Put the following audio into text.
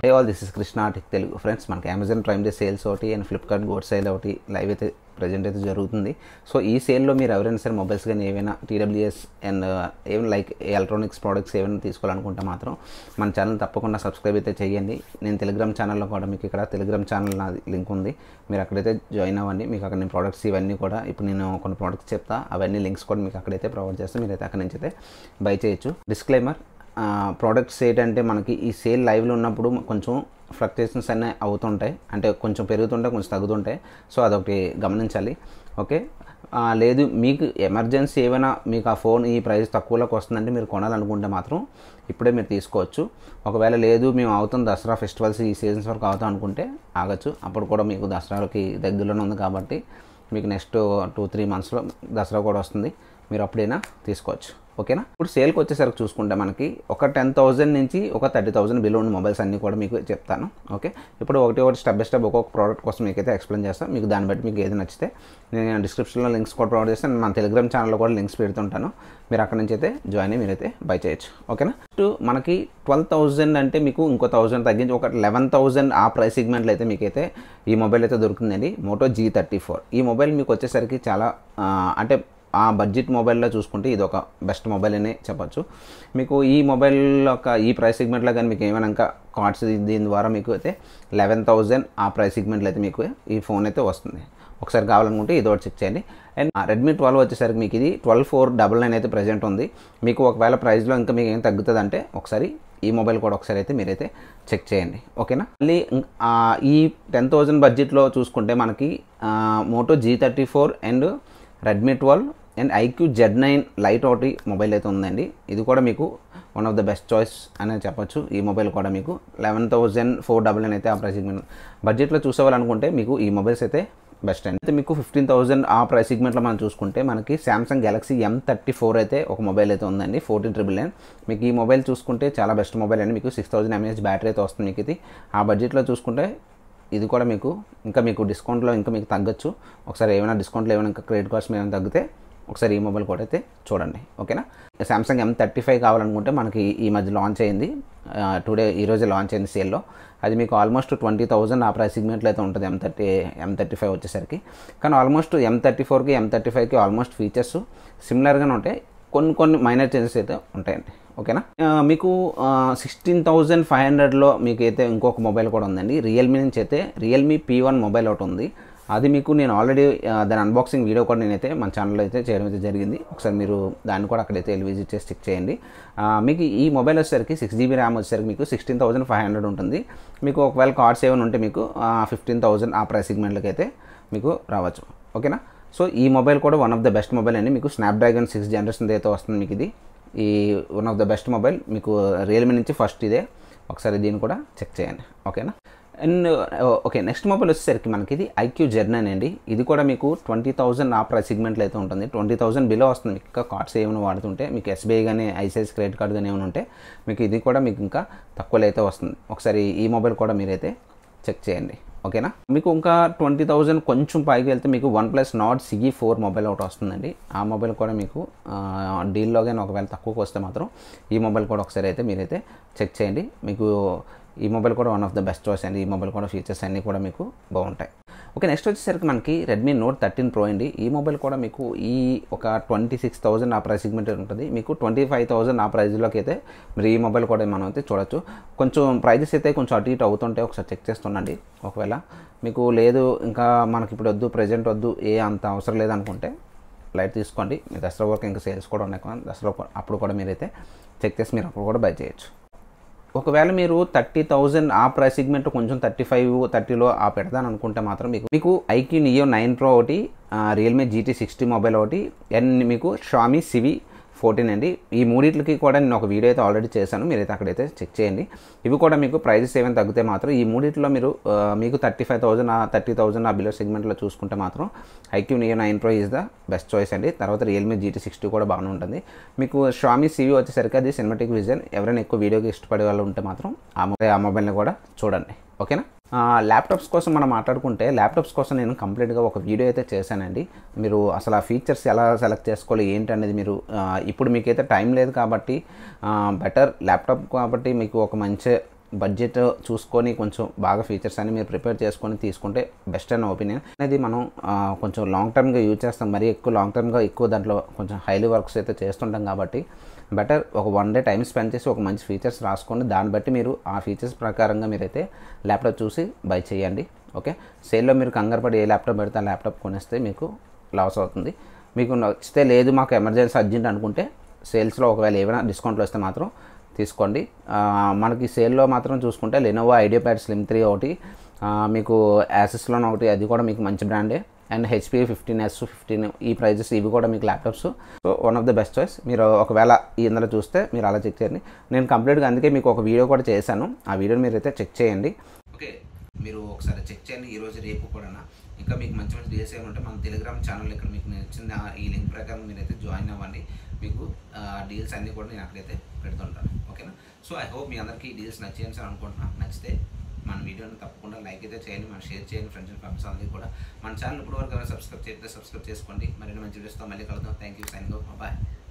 hey all this is Krishna tech Telugu friends మనకి Amazon Prime day sales ఒకటి and Flipkart గోడ్ sale ఒకటి live అయితే ప్రజెంట్ అయితే జరుగుతుంది సో ఈ సేల్లో మీరు ఎవరైనా సరే మొబైల్స్ కానీ ఏవైనా టీడబ్ల్యూఎస్ అండ్ ఏమైనా లైక్ ఎలక్ట్రానిక్స్ ప్రోడక్ట్స్ ఏమైనా తీసుకోవాలనుకుంటే మాత్రం మన ఛానల్ తప్పకుండా సబ్స్క్రైబ్ అయితే చేయండి నేను టెలిగ్రామ్ ఛానల్లో కూడా మీకు ఇక్కడ టెలిగ్రామ్ ఛానల్ నా లింక్ ఉంది మీరు అక్కడైతే జాయిన్ అవ్వండి మీకు అక్కడ నేను ప్రోడక్ట్స్ ఇవన్నీ కూడా ఇప్పుడు నేను కొన్ని ప్రోడక్ట్స్ చెప్తా అవన్నీ లింక్స్ కూడా మీకు అక్కడైతే ప్రొవైడ్ చేస్తే మీరైతే అక్కడ నుంచి అయితే బై చేయొచ్చు డిస్క్లైమర్ ప్రోడక్ట్స్ ఏంటంటే మనకి ఈ సేల్ లైవ్లో ఉన్నప్పుడు కొంచెం ఫ్లక్చుయేషన్స్ అన్నీ అవుతుంటాయి అంటే కొంచెం పెరుగుతుంటాయి కొంచెం తగ్గుతుంటాయి సో అదొకటి గమనించాలి ఓకే ఆ, లేదు మీకు ఎమర్జెన్సీ ఏమైనా మీకు ఆ ఫోన్ ఈ ప్రైస్ తక్కువలోకి వస్తుందంటే మీరు కొనాలనుకుంటే మాత్రం ఇప్పుడే మీరు తీసుకోవచ్చు ఒకవేళ లేదు మేము అవుతాం దసరా ఫెస్టివల్స్ ఈ సీజన్స్ వరకు అవుతాం అనుకుంటే ఆగచ్చు అప్పుడు కూడా మీకు దసరాకి దగ్గరలోనే ఉంది కాబట్టి మీకు నెక్స్ట్ టూ త్రీ మంత్స్లో దసరా కూడా వస్తుంది మీరు అప్పుడైనా తీసుకోవచ్చు ఓకేనా ఇప్పుడు సేల్కి వచ్చేసరికి చూసుకుంటే మనకి ఒక టెన్ థౌజండ్ నుంచి ఒక థర్టీ థౌసండ్ బిలో ఉన్న మొబైల్స్ అన్నీ కూడా మీకు చెప్తాను ఓకే ఇప్పుడు ఒకటి ఒకటి స్టెప్ బై స్టెప్ ఒక్కొక్క ప్రోడక్ట్ కోసం మీకైతే ఎక్స్ప్లెయిన్ చేస్తాను మీకు దాన్ని బట్టి మీకు ఏది నచ్చితే నేను డిస్క్రిప్షన్లో లింక్స్ కూడా ప్రొవైడ్ చేస్తాను మన టెలిగ్రామ్ ఛానల్లో కూడా లింక్స్ పెడుతుంటాను మీరు అక్కడ నుంచి అయితే జాయిన్ అయ్యి మీరైతే బై చేయొచ్చు ఓకేనా నెక్స్ట్ మనకి ట్వెల్వ్ థౌజండ్ అంటే మీకు ఇంకో థౌసండ్ తగ్గించి ఒక లెవెన్ థౌసండ్ ఆ ప్రైస్ సెగ్మెంట్లో అయితే మీకైతే ఈ మొబైల్ అయితే దొరుకుతుందండి మోటో జీ థర్టీ ఫోర్ ఈ మొబైల్ మీకు వచ్చేసరికి చాలా ఆ, అంటే ఆ బడ్జెట్ మొబైల్లో చూసుకుంటే ఇది ఒక బెస్ట్ మొబైల్ అనే చెప్పొచ్చు మీకు ఈ మొబైల్ యొక్క ఈ ప్రైస్ సెగ్మెంట్లో కానీ మీకు ఏమైనా ఇంకా కార్డ్స్ దీని ద్వారా మీకు అయితే లెవెన్ థౌజండ్ ఆ ప్రైస్ సెగ్మెంట్లో అయితే మీకు ఈ ఫోన్ అయితే వస్తుంది ఒకసారి కావాలనుకుంటే ఇది ఒకటి చెక్ చేయండి అండ్ రెడ్మీ ట్వెల్వ్ వచ్చేసరికి మీకు ఇది ట్వెల్వ్ ఫోర్ డబల్ నైన్ అయితే ప్రజెంట్ ఉంది మీకు ఒకవేళ ప్రైస్లో ఇంకా మీకు ఏం తగ్గుతుంది అంటే ఒకసారి ఈ మొబైల్ కూడా ఒకసారి అయితే మీరైతే చెక్ చేయండి ఓకేనా మళ్ళీ ఇం- ఆ, ఈ టెన్ థౌజండ్ బడ్జెట్లో చూసుకుంటే మనకి Moto G thirty four and Redmi twelve and iQOO Z nine lite ఒకటి మొబైల్ అయితే ఉందండి ఇది కూడా మీకు one of the best choice అనేది చెప్పొచ్చు ఈ మొబైల్ కూడా మీకు eleven thousand four double nine అయితే ఆ ప్రైస్ బడ్జెట్లో చూసేవాలనుకుంటే మీకు ఈ మొబైల్స్ అయితే బెస్ట్ అండి అయితే మీకు ఫిఫ్టీన్ థౌసండ్ ఆ ప్రైస్ సెగ్మెంట్లో మనం చూసుకుంటే మనకి Samsung Galaxy M thirty four అయితే ఒక మొబైల్ అయితే ఉందండి ఫోర్టీన్ ట్రిపుల్ నైన్ మీకు ఈ మొబైల్ చూసుకుంటే చాలా బెస్ట్ మొబైల్ అండి మీకు సిక్స్ థౌసండ్ ఎంఏహెచ్ బ్యాటరీ అయితే వస్తుంది మీకు ఇది ఆ బడ్జెట్లో చూసుకుంటే ఇది కూడా మీకు ఇంకా మీకు డిస్కౌంట్లో ఇంకా మీకు తగ్గచ్చు ఒకసారి ఏమైనా డిస్కౌంట్లో ఏమైనా ఇంకా క్రెడిట్ కాస్ట్ ఏమైనా తగ్గితే ఒకసారి ఈ మొబైల్ కూడా అయితే చూడండి ఓకేనా సామ్సంగ్ ఎం థర్టీ ఫైవ్ కావాలనుకుంటే మనకి ఈ మధ్య లాంచ్ అయింది టుడే ఈరోజే లాంచ్ అయింది సేల్లో అది మీకు ఆల్మోస్ట్ ట్వంటీ థౌజండ్ ఆ ప్రైస్ సిగ్మెంట్లో అయితే ఉంటుంది M thirty M thirty five వచ్చేసరికి కానీ ఆల్మోస్ట్ ఎం థర్టీ ఫోర్కి ఎం థర్టీ ఫైవ్కి ఆల్మోస్ట్ ఫీచర్స్ సిమిలర్గానే ఉంటాయి కొన్ని కొన్ని మైనర్ చేంజెస్ అయితే ఉంటాయండి ఓకేనా ఆ, మీకు సిక్స్టీన్ థౌజండ్ ఫైవ్ హండ్రెడ్లో మీకు అయితే ఇంకొక మొబైల్ కూడా ఉందండి రియల్మీ నుంచి అయితే రియల్మీ పీ వన్ మొబైల్ ఒకటి ఉంది అది మీకు నేను ఆల్రెడీ దాని అన్బాక్సింగ్ వీడియో కూడా నేనైతే మన ఛానల్లో అయితే చేయడం అయితే జరిగింది ఒకసారి మీరు దాన్ని కూడా అక్కడైతే వెళ్ళి విజిట్ చేసి చెక్ చేయండి ఆ, మీకు ఈ మొబైల్ వచ్చేసరికి సిక్స్ జీబీ ర్యామ్ వచ్చేసరికి మీకు సిక్స్టీన్ థౌసండ్ ఫైవ్ హండ్రెడ్ ఉంటుంది మీకు ఒకవేళ కార్డ్స్ ఏమైనా ఉంటే మీకు ఫిఫ్టీన్ థౌసండ్ ఆ ప్రైస్ సెగ్మెంట్లకి అయితే మీకు రావచ్చు ఓకేనా సో ఈ మొబైల్ కూడా one of the best mobile అండి మీకు స్నాప్డ్రాగన్ సిక్స్ జనరేషన్ అయితే వస్తుంది మీకు ఇది ఈ one of the best mobile మీకు రియల్మీ నుంచి ఫస్ట్ ఇదే ఒకసారి దీన్ని కూడా చెక్ చేయండి ఓకేనా అండ్ ఓకే నెక్స్ట్ మొబైల్ వచ్చేసరికి మనకి ఇది ఐక్యూ జర్నన్ అండి ఇది కూడా మీకు ట్వంటీ థౌసండ్ ఆ ప్రైస్ సెగ్మెంట్లో అయితే ఉంటుంది ట్వంటీ థౌసండ్ బిలో వస్తుంది మీకు ఇంకా కార్డ్స్ ఏమైనా వాడుతుంటే మీకు ఎస్బీఐ కానీ ఐసిఐసి క్రెడిట్ కార్డ్ కానీ ఏమైనా ఉంటే మీకు ఇది కూడా మీకు ఇంకా తక్కువలో అయితే వస్తుంది ఒకసారి ఈ మొబైల్ కూడా మీరైతే చెక్ చేయండి ఓకేనా మీకు ఇంకా ట్వంటీ థౌజండ్ కొంచెం పైకి వెళ్తే మీకు OnePlus Nord CE four mobile ఒకటి వస్తుందండి ఆ మొబైల్ కూడా మీకు డీల్లో కానీ ఒకవేళ తక్కువకి వస్తే మాత్రం ఈ మొబైల్ కూడా ఒకసారి అయితే మీరైతే చెక్ చేయండి మీకు ఈ మొబైల్ కూడా one of the best choice అండి ఈ మొబైల్ కూడా ఫీచర్స్ అన్నీ కూడా మీకు బాగుంటాయి ఓకే నెక్స్ట్ వచ్చేసరికి మనకి రెడ్మీ నోట్ థర్టీన్ ప్రో అండి ఈ మొబైల్ కూడా మీకు ఈ ఒక ట్వంటీ సిక్స్ థౌసండ్ ఆ ప్రైస్ సెగ్మెంట్ ఉంటుంది మీకు ట్వంటీ ఫైవ్ థౌసండ్ ఆ ప్రైస్లోకి అయితే మీరు ఈ మొబైల్ కూడా మనం అయితే చూడొచ్చు కొంచెం ప్రైజెస్ అయితే కొంచెం అటు ఇటు అవుతుంటే ఒకసారి చెక్ చేస్తుండండి ఒకవేళ మీకు లేదు ఇంకా మనకి ఇప్పుడు వద్దు ప్రజెంట్ వద్దు ఏ అంత అవసరం లేదనుకుంటే లైట్ తీసుకోండి మీ దసరా వరకు ఇంకా సేల్స్ కూడా ఉన్నాయి కదా, దసరా అప్పుడు కూడా మీరైతే చెక్ చేసి మీరు అప్పుడు కూడా బై చేయొచ్చు ఒకవేళ మీరు థర్టీ థౌజండ్ ఆ ప్రైస్ సెగ్మెంట్ కొంచెం థర్టీ ఫైవ్ థర్టీలో ఆ పెడదాను అనుకుంటే మాత్రం మీకు మీకు ఐక్యూ నియో నైన్ ప్రో ఒకటి రియల్మీ జీటీ సిక్స్టీ మొబైల్ ఒకటి అండ్ మీకు షామీ సివి ఫోర్టీన్ అండి ఈ మూడింటికి కూడా నేను ఒక వీడియో అయితే ఆల్రెడీ చేశాను మీరైతే అక్కడైతే చెక్ చేయండి ఇవి కూడా మీకు ప్రైజెస్ ఏమైనా తగ్గితే మాత్రం ఈ మూడింటిలో మీరు ఆ, మీకు థర్టీ ఫైవ్ థౌసండ్ ఆ థర్టీ థౌసండ్ ఆ బిలో సెగ్మెంట్లో చూసుకుంటే మాత్రం iQOO Neo nine Pro is the best choice అండి తర్వాత రియల్మీ జీటీ సిక్స్టీ కూడా బాగానే ఉంటుంది మీకు షామీ సివి వచ్చేసరికి అది సినిమాటిక్ విజన్ ఎవరైనా ఎక్కువ వీడియోకి ఇష్టపడే వాళ్ళు ఉంటే మాత్రం ఆ మొబైల్ ఆ మొబైల్ని కూడా చూడండి ఓకేనా ఆ, ల్యాప్టాప్స్ కోసం మనం మాట్లాడుకుంటే ల్యాప్టాప్స్ కోసం నేను కంప్లీట్గా ఒక వీడియో అయితే చేశానండి మీరు అసలు ఆ ఫీచర్స్ ఎలా సెలెక్ట్ చేసుకోవాలి ఏంటి అనేది మీరు ఆ, ఇప్పుడు మీకైతే టైం లేదు కాబట్టి బెటర్ ల్యాప్టాప్ కాబట్టి మీకు ఒక మంచి బడ్జెట్ చూసుకొని కొంచెం బాగా ఫీచర్స్ అని మీరు ప్రిపేర్ చేసుకొని తీసుకుంటే బెస్ట్ అన్న ఒపీనియన్ అనేది మనం ఆ, కొంచెం లాంగ్ టర్మ్గా యూజ్ చేస్తాం మరీ ఎక్కువ లాంగ్ టర్మ్గా ఎక్కువ దాంట్లో కొంచెం హైలీ వర్క్స్ అయితే చేస్తుంటాం కాబట్టి బెటర్ ఒక వన్ డే టైం స్పెండ్ చేసి ఒక మంచి ఫీచర్స్ రాసుకోండి దాన్ని బట్టి మీరు ఆ ఫీచర్స్ ప్రకారంగా మీరైతే ల్యాప్టాప్ చూసి బై చేయండి ఓకే సేల్లో మీరు కంగారు పడి ఏ ల్యాప్టాప్ పెడితే ఆ ల్యాప్టాప్ కొనేస్తే మీకు లాస్ అవుతుంది మీకు నచ్చితే లేదు మాకు ఎమర్జెన్సీ అర్జెంట్ అనుకుంటే సేల్స్లో ఒకవేళ ఏమైనా డిస్కౌంట్లు వస్తే మాత్రం తీసుకోండి ఆ, మనకి సేల్లో మాత్రం చూసుకుంటే Lenovo IdeaPad Slim three ఒకటి ఆ, మీకు యాసెస్లోనే ఒకటి అది కూడా మీకు మంచి బ్రాండే and HP fifteen S fifteen ఈ ప్రైజెస్ ఇవి కూడా మీకు laptops so one of the best choice మీరు ఒకవేళ ఈ ఇందులో చూస్తే మీరు అలా చెక్ చేయండి నేను కంప్లీట్గా అందుకే మీకు ఒక వీడియో కూడా చేశాను ఆ వీడియోని మీరు అయితే చెక్ చేయండి ఓకే మీరు ఒకసారి చెక్ చేయండి ఈ రోజు రేపు కూడా ఇంకా మీకు మంచి మంచి డీల్స్ ఏమైనా ఉంటే మన టెలిగ్రామ్ ఛానల్ ఇక్కడ మీకు నేను ఇచ్చిన ఆ ఈ లింక్ ప్రకారం మీరైతే జాయిన్ అవ్వండి మీకు డీల్స్ అన్నీ కూడా నేను అక్కడైతే పెడుతుంటాను ఓకేనా సో ఐ హోప్ మీ అందరికీ ఈ డీల్స్ నచ్చేయని సార్ అనుకుంటున్నాను నచ్చితే మన వీడియోని తప్పకుండా లైక్ అయితే చేయండి మన షేర్ చేయండి ఫ్రెండ్స్ అండ్ ఫ్యామిలీస్ అందరికీ కూడా మన ఛానల్ ఇప్పుడు వరకు ఎవరైనా సబ్స్క్రైబ్ చేస్తే సబ్స్క్రైబ్ చేసుకోండి మరిన్ని మంచి వీడియోస్తో మళ్ళీ కలుద్దాం థ్యాంక్ యూ సైన్ గో బాయ్